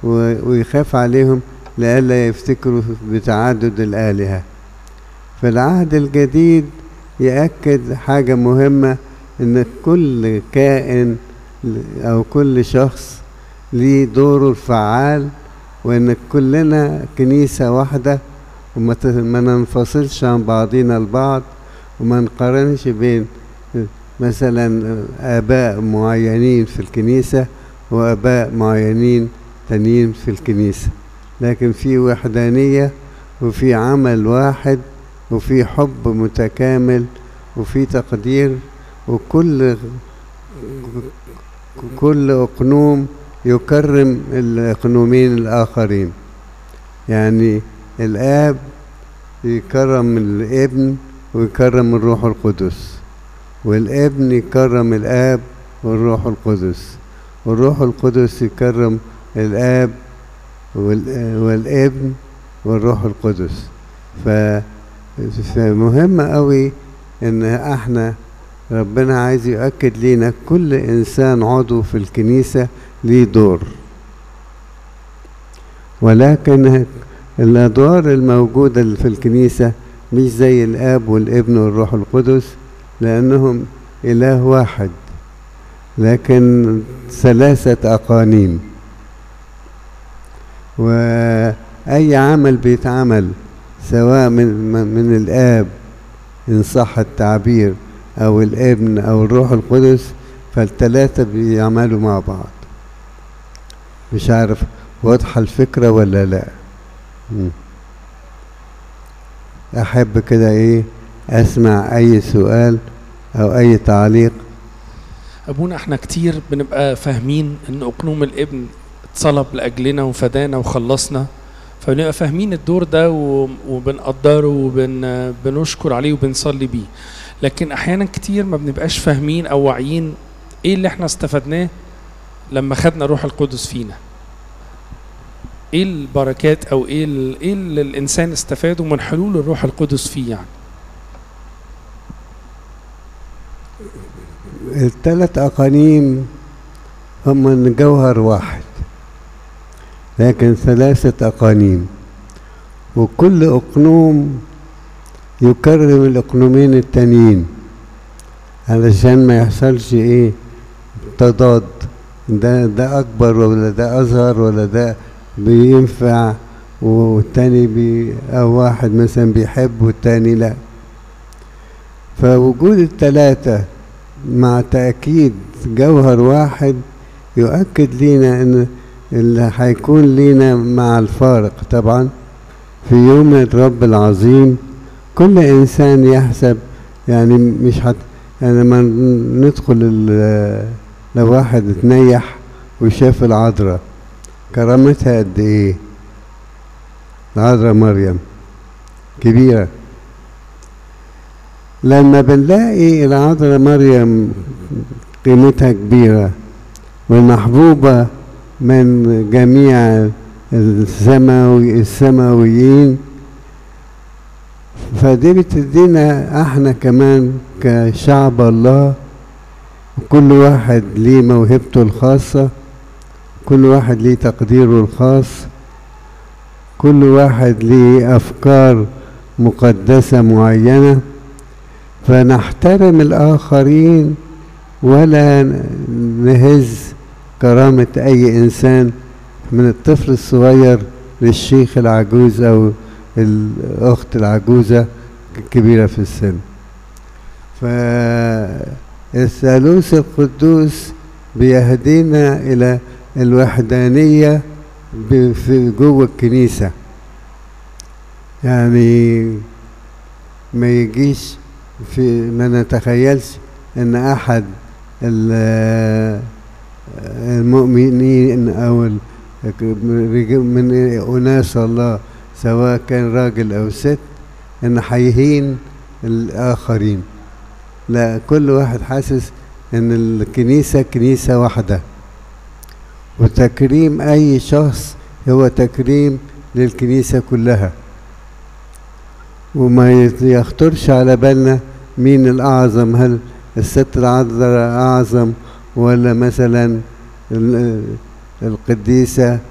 ويخاف عليهم لئلا يفتكروا بتعدد الآلهة في العهد الجديد يأكد حاجة مهمة إن كل كائن أو كل شخص ليه دوره الفعال وإن كلنا كنيسة واحدة وما ننفصلش عن بعضنا البعض وما نقارنش بين مثلا آباء معينين في الكنيسة وآباء معينين تانيين في الكنيسة لكن في وحدانية وفي عمل واحد وفي حب متكامل وفي تقدير وكل كل أقنوم يكرم الأقنومين الآخرين يعني الآب يكرم الابن ويكرم الروح القدس والابن يكرم الآب والروح القدس والروح القدس يكرم الآب والابن والروح القدس ف فمهم قوي ان احنا ربنا عايز يؤكد لينا كل انسان عضو في الكنيسة ليه دور ولكن الادوار الموجودة في الكنيسة مش زي الاب والابن والروح القدس لانهم اله واحد لكن ثلاثة اقانيم واي عمل بيتعمل سواء من من الاب ان صح التعبير او الابن او الروح القدس فالتلاتة بيعملوا مع بعض مش عارف واضحة الفكرة ولا لا مم. احب كده ايه اسمع اي سؤال او اي تعليق ابونا احنا كتير بنبقى فاهمين ان اقنوم الابن اتصلب لاجلنا وفدانا وخلصنا فبنبقى فاهمين الدور ده وبنقدره وبنشكر عليه وبنصلي بيه لكن احيانا كتير ما بنبقاش فاهمين او واعيين ايه اللي احنا استفدناه لما خدنا روح القدس فينا ايه البركات او ايه ايه اللي الانسان استفاده من حلول الروح القدس فيه يعني الثلاث اقانيم هم من جوهر واحد لكن ثلاثة أقانيم وكل أقنوم يكرم الأقنومين التانيين علشان ما يحصلش إيه تضاد ده ده أكبر ولا ده أصغر ولا ده بينفع والتاني بي أو واحد مثلا بيحب والتاني لأ فوجود التلاتة مع تأكيد جوهر واحد يؤكد لينا إن اللي هيكون لينا مع الفارق طبعا في يوم الرب العظيم كل انسان يحسب يعني مش حت يعني لما ندخل لو واحد اتنيح وشاف العذراء كرامتها قد ايه العذراء مريم كبيرة لما بنلاقي العذراء مريم قيمتها كبيرة والمحبوبة من جميع السماوي السماويين فدي بتدينا احنا كمان كشعب الله كل واحد ليه موهبته الخاصة كل واحد ليه تقديره الخاص كل واحد ليه أفكار مقدسة معينة فنحترم الآخرين ولا نهز كرامة أي إنسان من الطفل الصغير للشيخ العجوز أو الأخت العجوزة الكبيرة في السن فالثالوث القدوس بيهدينا إلى الوحدانية في جوه الكنيسة يعني ما يجيش في ما نتخيلش ان احد المؤمنين او من اناس الله سواء كان راجل او ست ان هيهين الاخرين لا كل واحد حاسس ان الكنيسه كنيسه واحده وتكريم اي شخص هو تكريم للكنيسه كلها وما يخطرش على بالنا مين الاعظم هل الست العذراء اعظم ولا مثلا القديسه